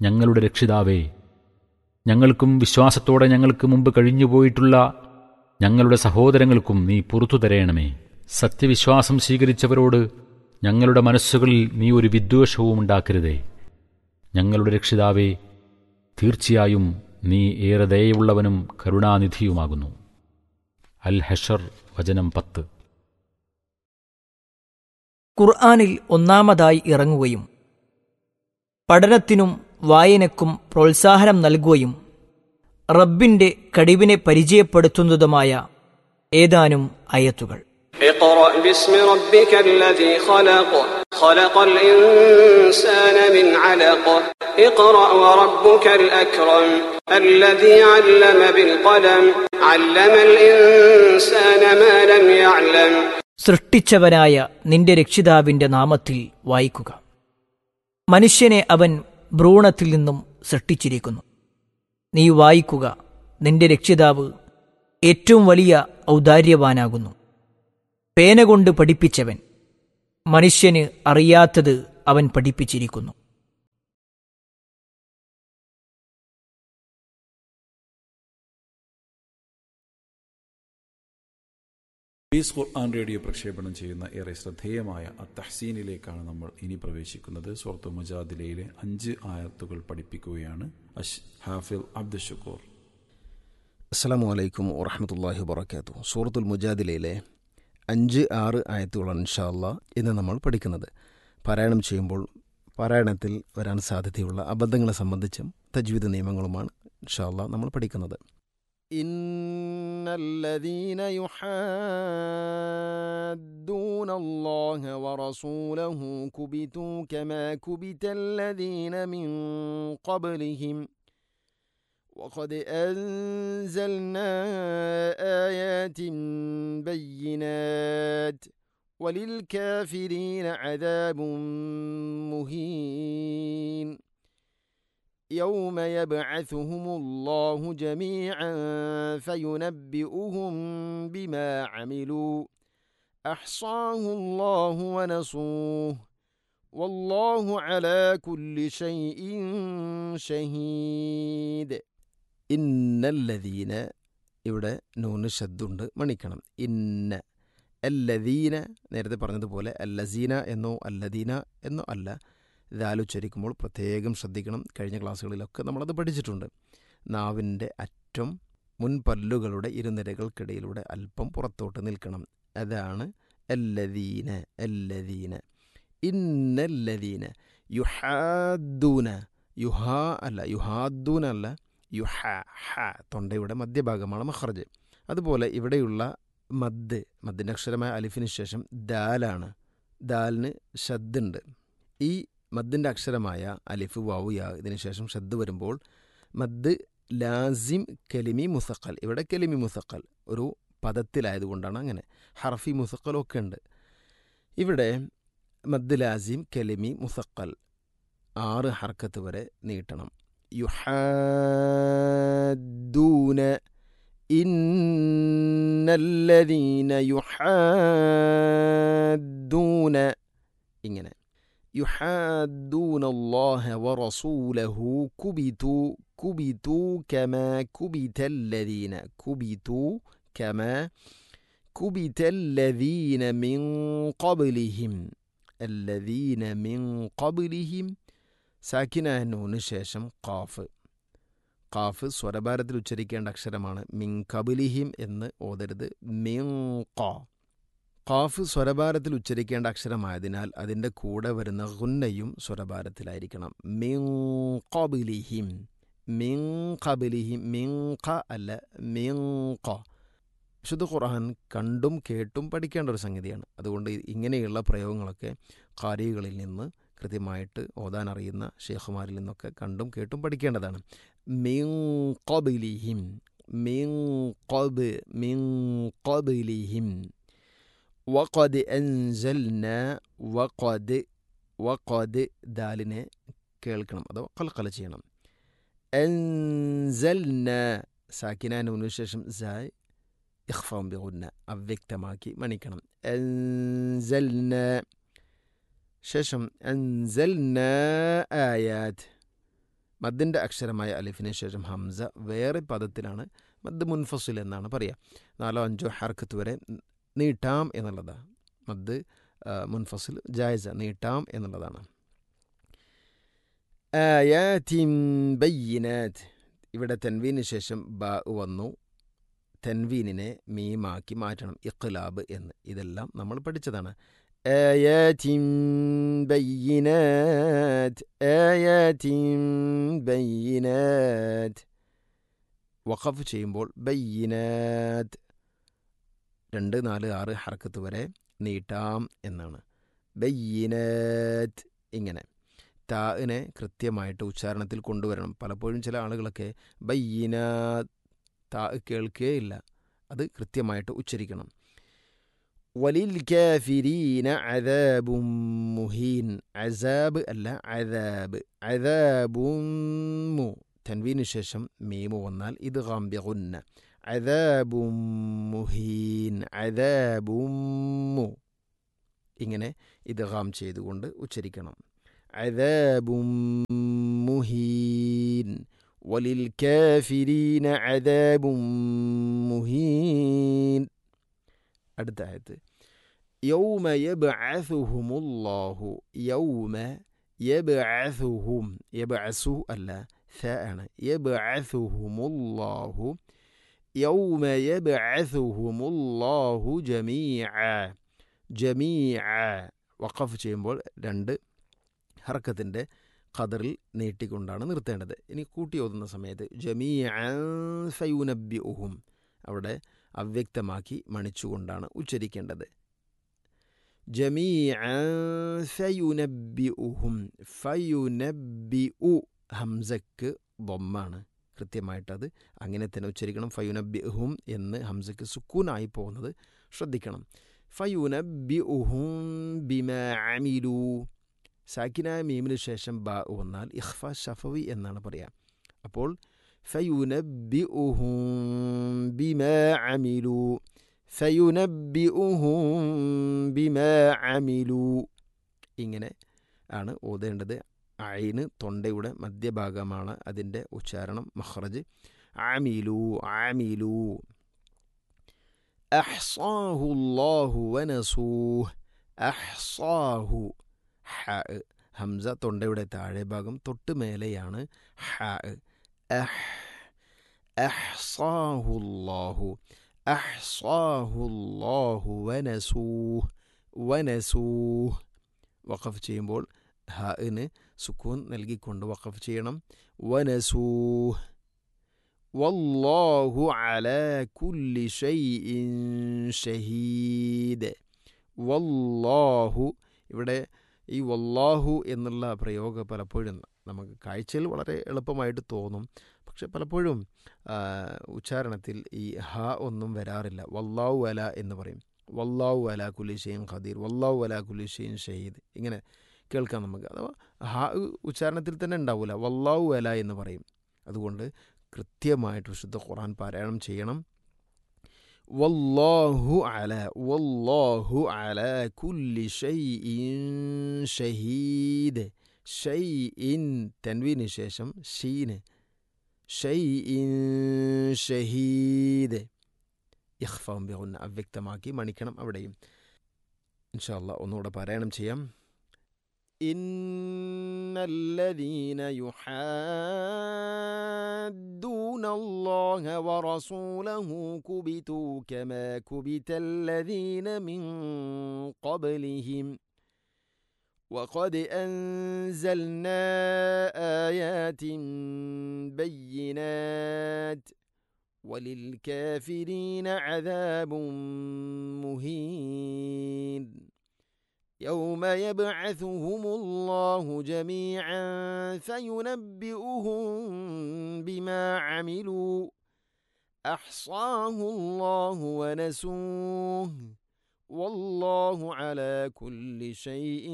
ഞങ്ങളുടെ രക്ഷിതാവേ ഞങ്ങൾക്കും വിശ്വാസത്തോടെ ഞങ്ങൾക്ക് മുമ്പ് കഴിഞ്ഞുപോയിട്ടുള്ള ഞങ്ങളുടെ സഹോദരങ്ങൾക്കും നീ പുറത്തു തരയണമേ സത്യവിശ്വാസം സ്വീകരിച്ചവരോട് ഞങ്ങളുടെ മനസ്സുകളിൽ നീ ഒരു വിദ്വേഷവും ഉണ്ടാക്കരുതേ ഞങ്ങളുടെ രക്ഷിതാവേ തീർച്ചയായും നീ ഏറെ ദയയുള്ളവനും കരുണാനിധിയുമാകുന്നു അൽ ഹഷർ വചനം പത്ത് ഖുർആാനിൽ ഒന്നാമതായി ഇറങ്ങുകയും പഠനത്തിനും വായനക്കും പ്രോത്സാഹനം നൽകുകയും റബ്ബിന്റെ കഴിവിനെ പരിചയപ്പെടുത്തുന്നതുമായ ഏതാനും അയത്തുകൾ اقرأ باسم ربك الذي خلق خلق الإنسان من علق اقرأ وربك الأكرم الذي علم بالقلم علم الإنسان ما لم يعلم സൃഷ്ടിച്ചവനായ നിന്റെ രക്ഷിതാവിന്റെ നാമത്തിൽ വായിക്കുക മനുഷ്യനെ അവൻ ഭ്രൂണത്തിൽ നിന്നും സൃഷ്ടിച്ചിരിക്കുന്നു നീ വായിക്കുക നിന്റെ രക്ഷിതാവ് ഏറ്റവും വലിയ ഔദാര്യവാനാകുന്നു പേന കൊണ്ട് പഠിപ്പിച്ചവൻ മനുഷ്യന് അറിയാത്തത് അവൻ പഠിപ്പിച്ചിരിക്കുന്നു പീസ് ഖുർആൻ റേഡിയോ പ്രക്ഷേപണം ചെയ്യുന്ന ഏറെ ശ്രദ്ധേയമായ അത്തഹ്സീനിലേക്കാണ് നമ്മൾ ഇനി പ്രവേശിക്കുന്നത് സുഹൃത്തു മുജാദിലയിലെ അഞ്ച് ആയത്തുകൾ പഠിപ്പിക്കുകയാണ് അഷ് ഹാഫിൽ അബ്ദുൽ ഷുക്കൂർ അസ്സാം വലൈക്കും വറഹമത്തല്ലാഹി വബർക്കാത്തു സൂറത്തുൽ മുജാദിലയിലെ അഞ്ച് ആറ് ആയത്തുകളാണ് ഇൻഷാല്ല ഇന്ന് നമ്മൾ പഠിക്കുന്നത് പാരായണം ചെയ്യുമ്പോൾ പാരായണത്തിൽ വരാൻ സാധ്യതയുള്ള അബദ്ധങ്ങളെ സംബന്ധിച്ചും തജ്വീദ് നിയമങ്ങളുമാണ് ഇൻഷാല്ല നമ്മൾ പഠിക്കുന്നത് إن الذين يحادون الله ورسوله كبتوا كما كبت الذين من قبلهم وقد أنزلنا آيات بينات وللكافرين عذاب مهين يوم يبعثهم الله جميعا فينبئهم بما عملوا احصاه الله ونسوه والله على كل شيء ഷഹീദ് ഇന്നല്ലദീന ഇവിടെ നൂന് ശബ്ദുണ്ട് മണിക്കണം ഇന്ന അല്ലദീന നേരത്തെ പറഞ്ഞതുപോലെ അല്ലസീന എന്നോ അല്ലദീന എന്നോ അല്ല ഇതാലോചരിക്കുമ്പോൾ പ്രത്യേകം ശ്രദ്ധിക്കണം കഴിഞ്ഞ ക്ലാസ്സുകളിലൊക്കെ നമ്മളത് പഠിച്ചിട്ടുണ്ട് നാവിൻ്റെ അറ്റം മുൻപല്ലുകളുടെ ഇരുനിരകൾക്കിടയിലൂടെ അല്പം പുറത്തോട്ട് നിൽക്കണം അതാണ് അല്ലദീന അല്ലദീന ഇന്നല്ലദീന യുഹാദൂന യുഹാ അല്ല യുഹാദൂന അല്ല യുഹ ഹ തൊണ്ടയുടെ മധ്യഭാഗമാണ് മഹർജ് അതുപോലെ ഇവിടെയുള്ള മദ് മദ്ദിൻ്റെ അക്ഷരമായ അലിഫിന് ശേഷം ദാലാണ് ദാലിന് ഷദ്ദുണ്ട് ഈ മദ്ദിൻ്റെ അക്ഷരമായ അലിഫ് വാവു യാ ഇതിന് ശേഷം ഷദ് വരുമ്പോൾ മദ് ലാസിം കെലിമി മുസക്കൽ ഇവിടെ കെലിമി മുസക്കൽ ഒരു പദത്തിലായതുകൊണ്ടാണ് അങ്ങനെ ഹർഫി മുസക്കലൊക്കെ ഉണ്ട് ഇവിടെ മദ് ലാസിം കെലിമി മുസക്കൽ ആറ് ഹർക്കത്ത് വരെ നീട്ടണം യുഹാദൂന ഇന്നല്ലദീന യുഹാദൂന ഇങ്ങനെ يحادون الله ورسوله كبتوا كبتوا كما كبت الذين كبتوا كما كبت الذين من قبلهم الذين من قبلهم സാക്കിന നൂന് ശേഷം കാഫ് കാഫ് സ്വരഭാരത്തിൽ ഉച്ചരിക്കേണ്ട അക്ഷരമാണ് മിൻ കബിലിഹിം എന്ന് ഓതരുത് മിൻ ക കാഫ് സ്വരഭാരത്തിൽ ഉച്ചരിക്കേണ്ട അക്ഷരമായതിനാൽ അതിൻ്റെ കൂടെ വരുന്ന ഗുന്നയും സ്വരഭാരത്തിലായിരിക്കണം മിൻ കബിലിഹിം മിൻ കബിലിഹിം മിൻ ക അല്ല മിൻ ക വിശുദ്ധ ഖുർആൻ കണ്ടും കേട്ടും പഠിക്കേണ്ട ഒരു സംഗതിയാണ് അതുകൊണ്ട് ഇങ്ങനെയുള്ള പ്രയോഗങ്ങളൊക്കെ കാരികളിൽ നിന്ന് കൃത്യമായിട്ട് ഓതാൻ അറിയുന്ന ഷേഖുമാരിൽ നിന്നൊക്കെ കണ്ടും കേട്ടും പഠിക്കേണ്ടതാണ് മിൻ കബിലിഹിം മിൻ കബ് മിൻ കബിലിഹിം വഖദ് അൻസൽന വഖദ് വഖദ് ദാലിനെ കേൾക്കണം അതോ കൽക്കല ചെയ്യണം അൻസൽന സാക്കിന നൂനു ശേഷം സായ് ഇഖ്ഫാം ബിഗുന്ന അവ്യക്തമാക്കി മണിക്കണം അൻസൽന ശേഷം അൻസൽന ആയാത്ത് മദ്ദിൻ്റെ അക്ഷരമായ അലിഫിന് ശേഷം ഹംസ വേറെ പദത്തിലാണ് മദ് മുൻഫസിൽ എന്നാണ് പറയുക നാലോ അഞ്ചോ ഹർക്കത്ത് വരെ നീട്ടാം എന്നുള്ളതാണ് മദ് ആ, മുൻഫസിൽ ജായസ നീട്ടാം എന്നുള്ളതാണ് ആയാതിൻ ബയ്യിനാത്ത് ഇവിടെ തെൻവീന് ശേഷം ബ വന്നു തെൻവീനിനെ മീമാക്കി മാറ്റണം ഇഖ്ലാബ് എന്ന് ഇതെല്ലാം നമ്മൾ പഠിച്ചതാണ് ആയാതിൻ ബയ്യിനാത്ത് ആയാതിൻ ബയ്യിനാത്ത് വഖഫ് ചെയ്യുമ്പോൾ ബയ്യിനാത്ത് രണ്ട് നാല് ആറ് ഹർക്കത്ത് വരെ നീട്ടാം എന്നാണ് ബയ്യിനാത്ത് ഇങ്ങനെ താഇനെ കൃത്യമായിട്ട് ഉച്ചാരണത്തിൽ കൊണ്ടുവരണം പലപ്പോഴും ചില ആളുകളൊക്കെ ബയ്യിന താ കേൾക്കുകയില്ല അത് കൃത്യമായിട്ട് ഉച്ചരിക്കണം വലിൽ കാഫിരീന അദാബും മുഹീൻ അസാബ് അല്ല അദാബ് അദാബും തൻവീന് ശേഷം മീമു വന്നാൽ ഇത് ഗാംബിഗുന്ന അദാബും മുഹീൻ അദാബും ഇങ്ങനെ ഇത് ഗാം ചെയ്തുകൊണ്ട് ഉച്ചരിക്കണം عذاب مهين وللكافرين عذاب مهين അടുത്ത ആയത്ത് യൗമ യബ്അസുഹുമുല്ലാഹു യൗമ യബ്അസുഹും യബ്അസു അല്ല ഥ ആണ് യബ്അസുഹുമുല്ലാഹു യൗമ യബ്അസുഹുമുല്ലാഹു ജമീഅ ജമീഅ വഖഫ് ചെയ്യുമ്പോൾ രണ്ട് ഹർക്കത്തിൻ്റെ ഖദറിൽ നീട്ടിക്കൊണ്ടാണ് നിർത്തേണ്ടത് ഇനി കൂട്ടി ഓതുന്ന സമയത്ത് ജമീ ഫയുനബി ഉഹും അവിടെ അവ്യക്തമാക്കി മണിച്ചുകൊണ്ടാണ് ഉച്ചരിക്കേണ്ടത് ജമീ ഫയുനബി ഉഹും ഫയുനബി ഉ ഹംസക്ക് ബൊമ്മാണ് കൃത്യമായിട്ടത് അങ്ങനെ തന്നെ ഉച്ചരിക്കണം ഫയുനബി ഉഹും എന്ന് ഹംസക്ക് സുക്കൂനായി പോകുന്നത് ശ്രദ്ധിക്കണം ഫയുനബി ഉഹും ബിമ അമിലു സാക്കിനായ മീമിന് ശേഷം ബ വന്നാൽ ഇഖ്ഫ ഷഫവി എന്നാണ് പറയുക അപ്പോൾ ഫയുനബിഉഹും ബിമാ അമിലു ഫയുനബിഉഹും ബിമാ അമിലു ഇങ്ങനെ ആണ് ഓതേണ്ടത് അയിന് തൊണ്ടയുടെ മധ്യഭാഗമാണ് അതിൻ്റെ ഉച്ചാരണം മഹ്റജ് ആമിലു ആമിലു അഹ്സാഹു അല്ലാഹു വനസൂഹ് അഹ്സാഹു ഹ ഹംസ തൊണ്ടയുടെ താഴെ ഭാഗം തൊട്ട് മേലെയാണ് ഹ അഹ് അഹ്സാഹുല്ലാഹു അഹ്സാഹുല്ലാഹു വനസൂഹ് വനസൂഹ് വഖഫ് ചെയ്യുമ്പോൾ ഹന് സുക്കൂൻ നൽകിക്കൊണ്ട് വഖഫ് ചെയ്യണം വനസൂഹ് വല്ലാഹു അലാ കുല്ലി ഷൈഇൻ ഷഹീദ് വല്ലാഹു ഇവിടെ ഈ വല്ലാഹു എന്നുള്ള പ്രയോഗം പലപ്പോഴും നമുക്ക് കാഴ്ചയിൽ വളരെ എളുപ്പമായിട്ട് തോന്നും പക്ഷെ പലപ്പോഴും ആ, ഉച്ചാരണത്തിൽ ഈ ഹ ഒന്നും വരാറില്ല വല്ലാഹു അല എന്ന് പറയും വല്ലാഹു അല കുലിഷെയ്ൻ ഖദീർ വല്ലാഹു അല കുലിഷെയ്ൻ ഷഹീദ് ഇങ്ങനെ കേൾക്കാം നമുക്ക് അഥവാ ഹ ഉച്ചാരണത്തിൽ തന്നെ ഉണ്ടാവില്ല വല്ലാഹു അല എന്ന് പറയും അതുകൊണ്ട് കൃത്യമായിട്ട് വിശുദ്ധ ഖുർആൻ പാരായണം ചെയ്യണം വല്ലാഹു അല വല്ലാഹു അല കുല്ലി ഷൈഇൻ ഷഹീദ് ഷൈഇൻ തൻവീന് ശേഷം ഷീന് ഷൈഇൻ ഷഹീദ് ഇഖ്ഫാം ബിഗുന്ന അവ്യക്തമാക്കി മണിക്കണം അവിടെയും ഇൻഷാ അല്ലാ ഒന്നുകൂടെ പാരായണം ചെയ്യാം إن الذين يحادون الله ورسوله كبتوا كما كبت الذين من قبلهم وقد أنزلنا آيات بينات وللكافرين عذاب مهين يوم يبعثهم الله جميعا فينبئهم بما عملوا احصاه الله ونسوه والله على كل شيء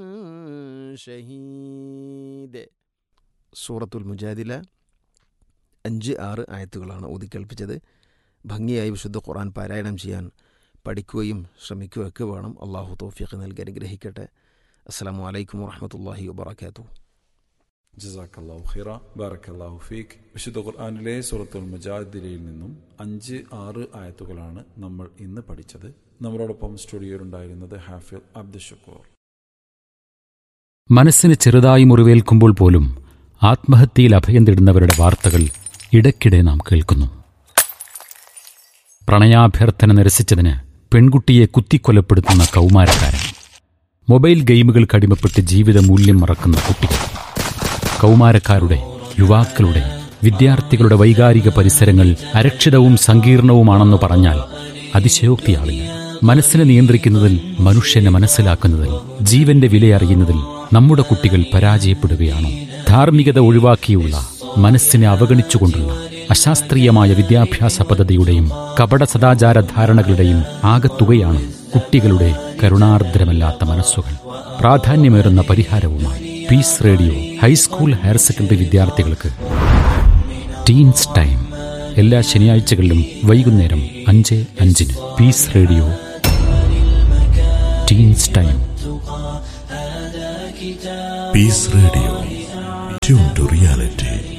شهيد സൂറത്തുൽ മുജാദില അഞ്ച് ആറ് ആയത്തുകളാണ് ഊതിക്കേൽപ്പിച്ചത് ഭംഗിയായി വിശുദ്ധ ഖുർആൻ പാരായണം ചെയ്യാൻ പഠിക്കുകയും ശ്രമിക്കുകയൊക്കെ വേണം അള്ളാഹു തോഫിക്ക് നൽകി അനുഗ്രഹിക്കട്ടെ അസ്സാം വലൈക്കും വാഹമത്തല്ലാഹി വാബർക്കാത്തു ജസാക്കല്ലാഹു ഖിറ ബാറക്കല്ലാഹു ഫീഖ് വിശുദ്ധ ഖുർആാനിലെ സൂറത്തുൽ മുജാദിലയിൽ നിന്നും അഞ്ച് ആറ് ആയത്തുകളാണ് നമ്മൾ ഇന്ന് പഠിച്ചത് നമ്മളോടൊപ്പം സ്റ്റുഡിയോയിലുണ്ടായിരുന്നത് ഹാഫിൽ അബ്ദുഷക്കൂർ മനസ്സിന് ചെറുതായി മുറിവേൽക്കുമ്പോൾ പോലും ആത്മഹത്യയിൽ അഭയം തേടുന്നവരുടെ വാർത്തകൾ ഇടയ്ക്കിടെ നാം കേൾക്കുന്നു പ്രണയാഭ്യർത്ഥന നിരസിച്ചതിന് പെൺകുട്ടിയെ കുത്തിക്കൊലപ്പെടുത്തുന്ന കൗമാരക്കാരൻ മൊബൈൽ ഗെയിമുകൾക്ക് അടിമപ്പെട്ട് ജീവിത മൂല്യം മറക്കുന്ന കുട്ടികൾ കൗമാരക്കാരുടെ യുവാക്കളുടെ വിദ്യാർത്ഥികളുടെ വൈകാരിക പരിസരങ്ങൾ അരക്ഷിതവും സങ്കീർണവുമാണെന്ന് പറഞ്ഞാൽ അതിശയോക്തിയാവില്ല മനസ്സിനെ നിയന്ത്രിക്കുന്നതിൽ മനുഷ്യനെ മനസ്സിലാക്കുന്നതിൽ ജീവന്റെ വിലയറിയുന്നതിൽ നമ്മുടെ കുട്ടികൾ പരാജയപ്പെടുകയാണോ ധാർമ്മികത ഒഴിവാക്കിയുള്ള മനസ്സിനെ അവഗണിച്ചുകൊണ്ടുള്ള അശാസ്ത്രീയമായ വിദ്യാഭ്യാസ പദ്ധതിയുടെയും കപട സദാചാര ധാരണകളുടെയും ആകത്തുകയാണ് കുട്ടികളുടെ കരുണാർദ്രമല്ലാത്ത മനസ്സുകൾ പ്രാധാന്യമേറുന്ന പരിഹാരവുമായി peace radio high school higher secondary വിദ്യാർത്ഥികൾക്ക് ടീൻസ് ടൈം എല്ലാ ശനിയാഴ്ചകളിലും വൈകുന്നേരം അഞ്ച് അഞ്ചിന് peace radio teens time Peace Radio. Tune to reality.